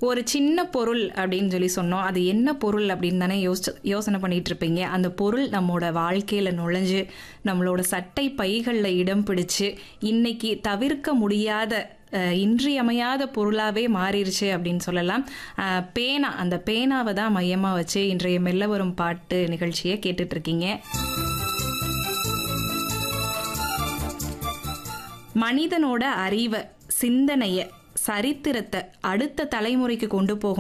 ஒரு சின்ன பொருள் அப்படின்னு சொல்லி சொன்னோம் அது என்ன பொருள் அப்படின்னு தானே யோசிச்சு யோசனை பண்ணிட்டு இருப்பீங்க அந்த பொருள் நம்மளோட வாழ்க்கையில நுழைஞ்சு நம்மளோட சட்டை பைகளில் இடம் பிடிச்சு இன்னைக்கு தவிர்க்க முடியாத அஹ், இன்றியமையாத பொருளாவே மாறிடுச்சு அப்படின்னு சொல்லலாம் அஹ், பேனா அந்த பேனாவை தான் மையமாக வச்சு இன்றைய மெல்ல வரும் பாட்டு நிகழ்ச்சியை கேட்டுட்டு இருக்கீங்க மனிதனோட அறிவை சிந்தனையை சரித்திரத்தை அடுத்த தலைமுறைக்கு கொண்டு போகணும்